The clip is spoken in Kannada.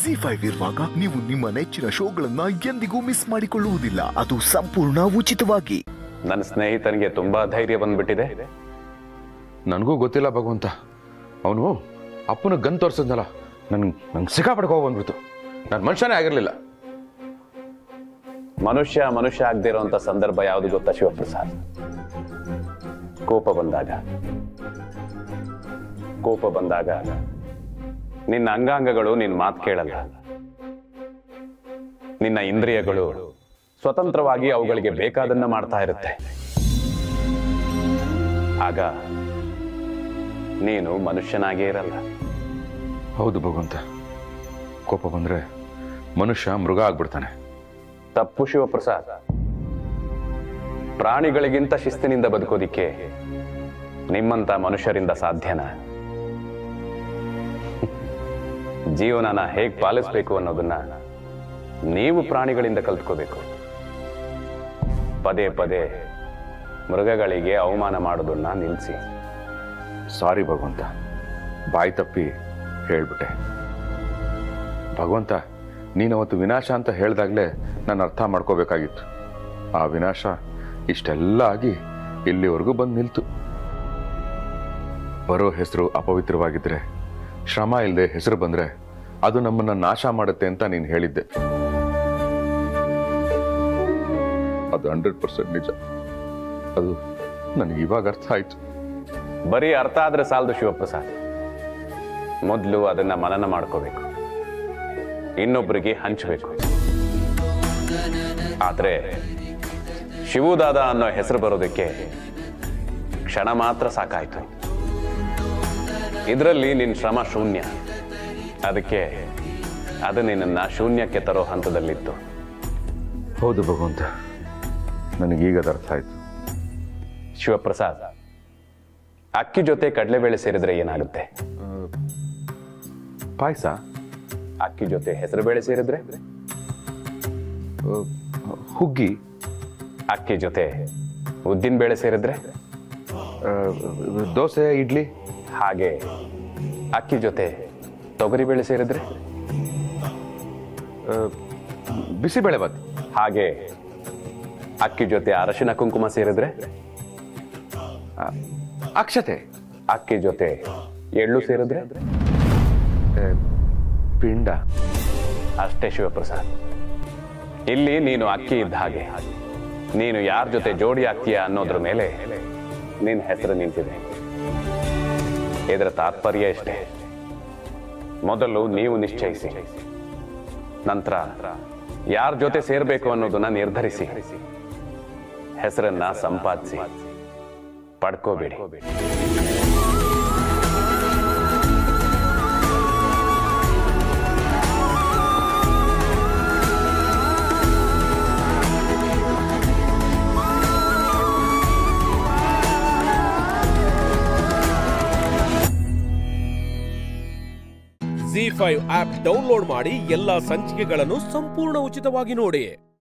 ಜಿ ಫೈವ್ ಇರುವಾಗ ನೀವು ನಿಮ್ಮ ನೆಚ್ಚಿನ ಶೋಗಳನ್ನ ಎಂದಿಗೂ ಮಿಸ್ ಮಾಡಿಕೊಳ್ಳುವುದಿಲ್ಲ ಅದು ಸಂಪೂರ್ಣ ಉಚಿತವಾಗಿ ನನ್ನ ಸ್ನೇಹಿತನಿಗೆ ತುಂಬಾ ಧೈರ್ಯ ಬಂದ್ಬಿಟ್ಟಿದೆ ನನಗೂ ಗೊತ್ತಿಲ್ಲ ಭಗವಂತ ಅವನು ಅಪ್ಪನ ಗನ್ ತೋರ್ಸದ್ನಲ್ಲ ನನ್ಗೆ ನಂಗೆ ಸಿಕ್ಕಾಪಡ್ಕೋ ಬಂದ್ಬಿಡ್ತು ನಾನು ಮನುಷ್ಯನೇ ಆಗಿರಲಿಲ್ಲ ಮನುಷ್ಯ ಮನುಷ್ಯ ಆಗದೆ ಇರುವಂತ ಸಂದರ್ಭ ಯಾವುದು ಗೊತ್ತಾ ಶಿವಪ್ರಸಾದ್ ಕೋಪ ಬಂದಾಗ ಕೋಪ ಬಂದಾಗ ನಿನ್ನ ಅಂಗಾಂಗಗಳು ನಿನ್ನ ಮಾತು ಕೇಳಲ್ಲ ನಿನ್ನ ಇಂದ್ರಿಯಗಳು ಸ್ವತಂತ್ರವಾಗಿ ಅವುಗಳಿಗೆ ಬೇಕಾದನ್ನ ಮಾಡ್ತಾ ಇರುತ್ತೆ ಆಗ ನೀನು ಮನುಷ್ಯನಾಗೇ ಇರಲ್ಲ ಹೌದು ಭಗವಂತ ಕೋಪ ಬಂದರೆ ಮನುಷ್ಯ ಮೃಗ ಆಗ್ಬಿಡ್ತಾನೆ ತಪ್ಪು ಶಿವಪ್ರಸಾದ್ ಪ್ರಾಣಿಗಳಿಗಿಂತ ಶಿಸ್ತಿನಿಂದ ಬದುಕೋದಿಕ್ಕೆ ನಿಮ್ಮಂತ ಮನುಷ್ಯರಿಂದ ಸಾಧ್ಯನಾ ಜೀವನನ ಹೇಗ್ ಪಾಲಿಸ್ಬೇಕು ಅನ್ನೋದನ್ನ ನೀವು ಪ್ರಾಣಿಗಳಿಂದ ಕಲ್ತ್ಕೋಬೇಕು ಪದೇ ಪದೇ ಮೃಗಗಳಿಗೆ ಅವಮಾನ ಮಾಡೋದನ್ನ ನಿಲ್ಲಿಸಿ ಸಾರಿ ಭಗವಂತ ಬಾಯಿ ತಪ್ಪಿ ಹೇಳ್ಬಿಟ್ಟೆ ಭಗವಂತ ನೀನು ಅವತ್ತು ವಿನಾಶ ಅಂತ ಹೇಳ್ದಾಗಲೇ ನಾನು ಅರ್ಥ ಮಾಡ್ಕೋಬೇಕಾಗಿತ್ತು ಆ ವಿನಾಶ ಇಷ್ಟೆಲ್ಲ ಆಗಿ ಇಲ್ಲಿವರೆಗೂ ಬಂದು ನಿಲ್ತು ಬರೋ ಹೆಸರು ಅಪವಿತ್ರವಾಗಿದ್ರೆ ಶ್ರಮ ಇಲ್ಲದೆ ಹೆಸರು ಬಂದ್ರೆ ಅದು ನಮ್ಮನ್ನ ನಾಶ ಮಾಡುತ್ತೆ ಅಂತ ನೀನು ಹೇಳಿದ್ದೆ ಅದು ಹಂಡ್ರೆಡ್ ಪರ್ಸೆಂಟ್ ನಿಜ ಅದು ನನಗೆ ಇವಾಗ ಅರ್ಥ ಆಯ್ತು ಬರೀ ಅರ್ಥ ಆದ್ರೆ ಸಾಲದು ಶಿವಪ್ರಸಾದ್ ಮೊದಲು ಅದನ್ನ ಮನನ ಮಾಡ್ಕೋಬೇಕು ಇನ್ನೊಬ್ಬರಿಗೆ ಹಂಚಬೇಕು ಆದ್ರೆ ಶಿವುದಾದ ಅನ್ನೋ ಹೆಸರು ಬರೋದಕ್ಕೆ ಕ್ಷಣ ಮಾತ್ರ ಸಾಕಾಯ್ತು ಇದರಲ್ಲಿ ನಿನ್ನ ಶ್ರಮ ಶೂನ್ಯ ಅದಕ್ಕೆ ಅದು ನಿನ್ನನ್ನ ಶೂನ್ಯಕ್ಕೆ ತರೋ ಹಂತದಲ್ಲಿತ್ತು ಹೌದು ಭಗವಂತ ನನಗೀಗ ಅದು ಅರ್ಥ ಆಯ್ತು ಶಿವಪ್ರಸಾದ್ ಅಕ್ಕಿ ಜೊತೆ ಕಡಲೆಬೇಳೆ ಸೇರಿದ್ರೆ ಏನಾಗುತ್ತೆ ಪಾಯಸ ಅಕ್ಕಿ ಜೊತೆ ಹೆಸರುಬೇಳೆ ಸೇರಿದ್ರೆ ಹುಗ್ಗಿ ಅಕ್ಕಿ ಜೊತೆ ಉದ್ದಿನ ಬೇಳೆ ಸೇರಿದ್ರೆ ಆ, ದೋಸೆ ಇಡ್ಲಿ ಹಾಗೆ ಅಕ್ಕಿ ಜೊತೆ ತೊಗರಿ ಬೇಳೆ ಸೇರಿದ್ರೆ ಬಿಸಿಬೇಳೆ ಬಾತ್ ಹಾಗೆ ಅಕ್ಕಿ ಜೊತೆ ಅರಶಿನ ಕುಂಕುಮ ಸೇರಿದ್ರೆ ಅಕ್ಷತೆ ಅಕ್ಕಿ ಜೊತೆ ಎಳ್ಳು ಸೇರಿದ್ರೆ ಆ, ಪಿಂಡ ಅಷ್ಟೇ ಶಿವಪ್ರಸಾದ್ ಇಲ್ಲಿ ನೀನು ಅಕ್ಕಿ ಇದ್ದ ಹಾಗೆ ನೀನು ಯಾರ ಜೊತೆ ಜೋಡಿ ಆಗ್ತೀಯ ಅನ್ನೋದ್ರ ಮೇಲೆ ನಿನ್ನ ಹೆಸರು ನಿಂತಿದೆ ಇದರ ತಾತ್ಪರ್ಯ ಇಷ್ಟೇ ಮೊದಲು ನೀವು ನಿಶ್ಚಯಿಸಿ ನಂತರ ಯಾರ ಜೊತೆ ಸೇರ್ಬೇಕು ಅನ್ನೋದನ್ನ ನಿರ್ಧರಿಸಿ ಹೆಸರನ್ನ ಸಂಪಾದಿಸಿ ಪಡ್ಕೋಬೇಡಿ ಜಿ ಫೈವ್ ಆಪ್ ಡೌನ್ಲೋಡ್ ಮಾಡಿ ಎಲ್ಲಾ ಸಂಚಿಕೆಗಳನ್ನು ಸಂಪೂರ್ಣ ಉಚಿತವಾಗಿ ನೋಡಿ